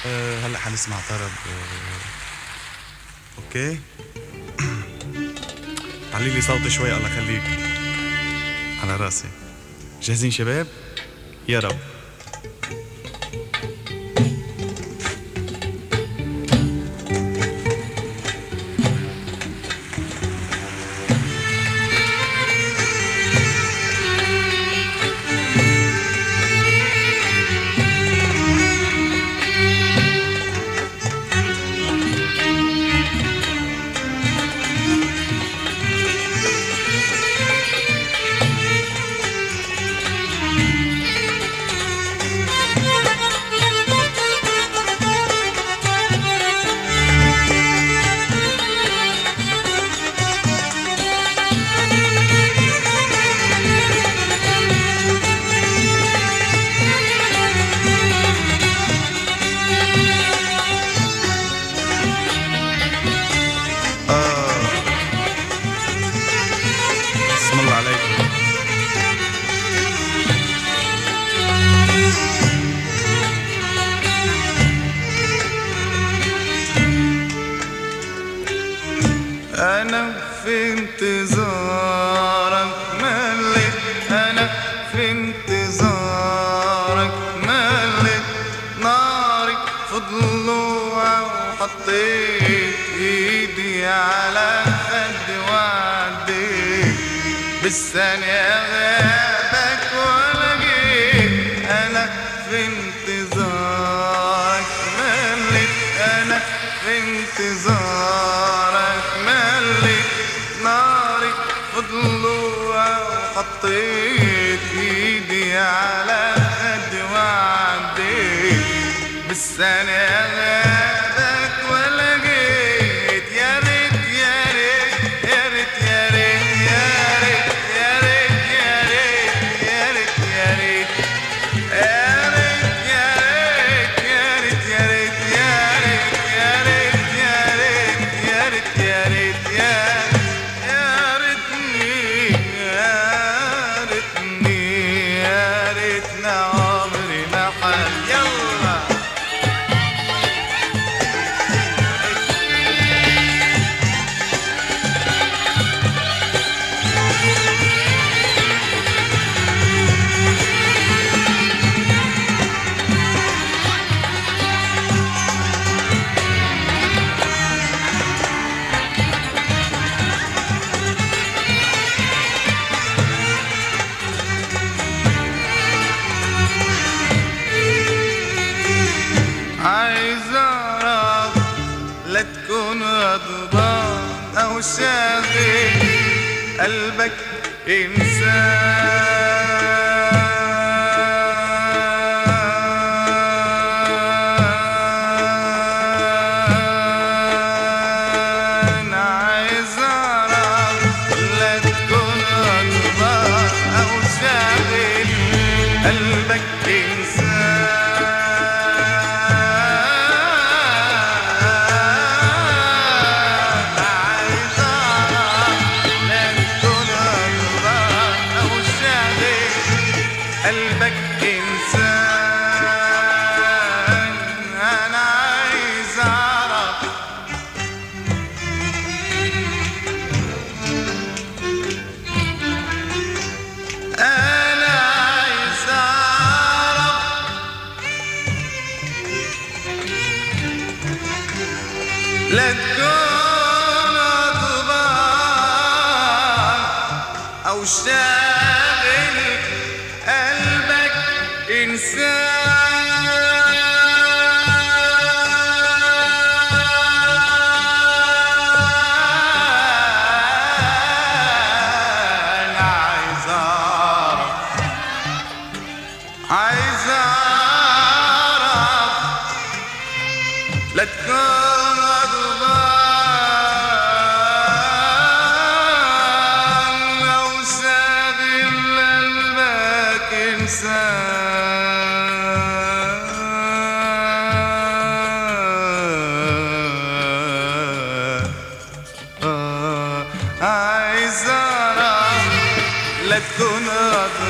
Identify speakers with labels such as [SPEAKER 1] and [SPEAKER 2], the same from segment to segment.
[SPEAKER 1] أه هلا حنسمع طرب أه اوكي علي لي صوتي شوي الله يخليك على راسي جاهزين شباب يا رب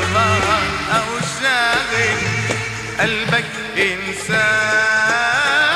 [SPEAKER 2] قلبك إنسان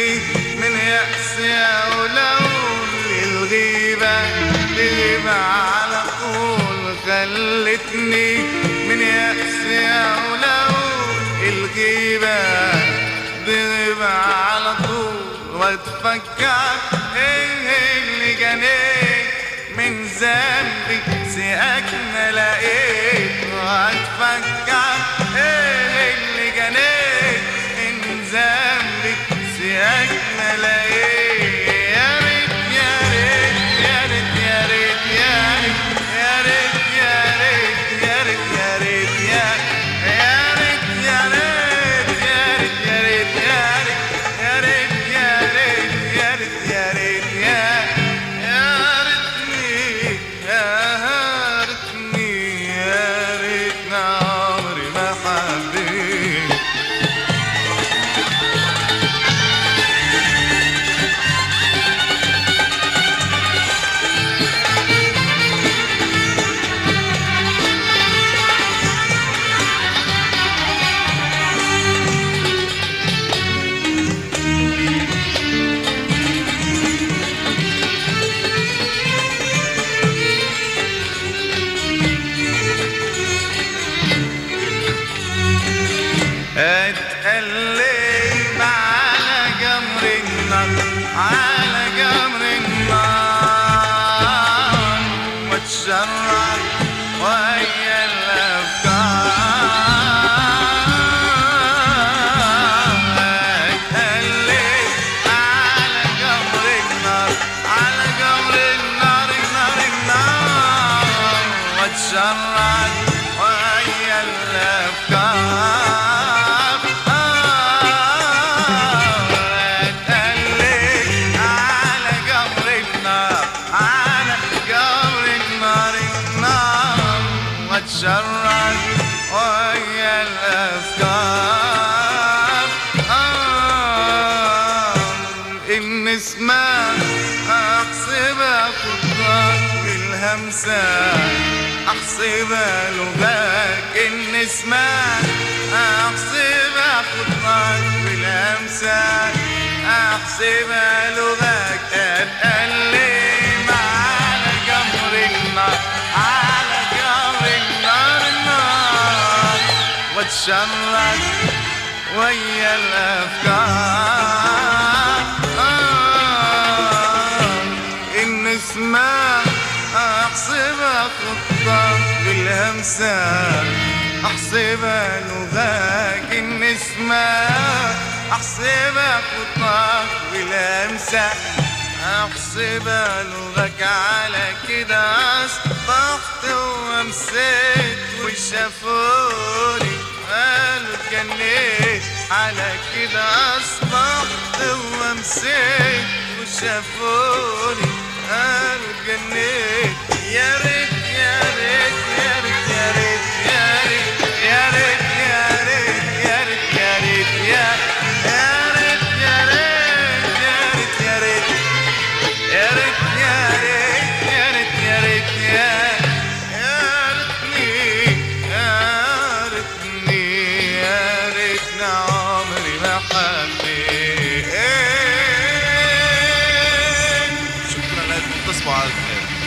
[SPEAKER 1] خلتني من يأسي ولو الغيبة تغيب على طول خلتني من يأسي ولو الغيبة تغيب على طول واتفكر ايه اللي جنيت من ذنبي سيأكنا لقيت واتفكر ايه اللي جنيت من ذنبي سيأكنا لقيت يا ريت يا ريت يا ريت يا ريت يا ريت يا ريت يا ريت يا ريت يا ريت يا ريت يا ريت يا ريت يا ريت يا ريت يا ريت يا ريت يا ريت يا يا ريتني يا ريتني يا ريتني عمري ما حبيت اتقلب على جمر النار على جمر النار واتشرع ويا الافكار اتقلب على جمر النار على جمر النار النار النار واتشرع ويا الافكار اتقلب على جمر النار على جمر النار النار واتشرد ويا الافكار النسمة احسبها خطاك بالهمسة احسبها لغاك النسمة احسبها خطاك بالهمسة احسبها لغاك اتقلب على جمر النار على جمر النار النار واتشرد ويا الافكار النسمة احسبها خطة بالهمسة احسبها لغاك النسمة احسبها خطة بالهمسة احسبها لغاك على كده اصبحت ومسيت وشافوني قالوا اتجنيت على كده اصبحت ومسيت وشافوني قالوا اتجنيت يا ريت يا ريت يا ريت يا ريت يا ريت يا ريت يا ريت يا ريت يا ريت يا يا ريت يا ريت يا ريت يا ريت يا ريت يا ريت يا ريت يا ريتني يا ريتني يا ريتني عمري ما حبيت
[SPEAKER 2] شكرا لكم تصبحوا على خير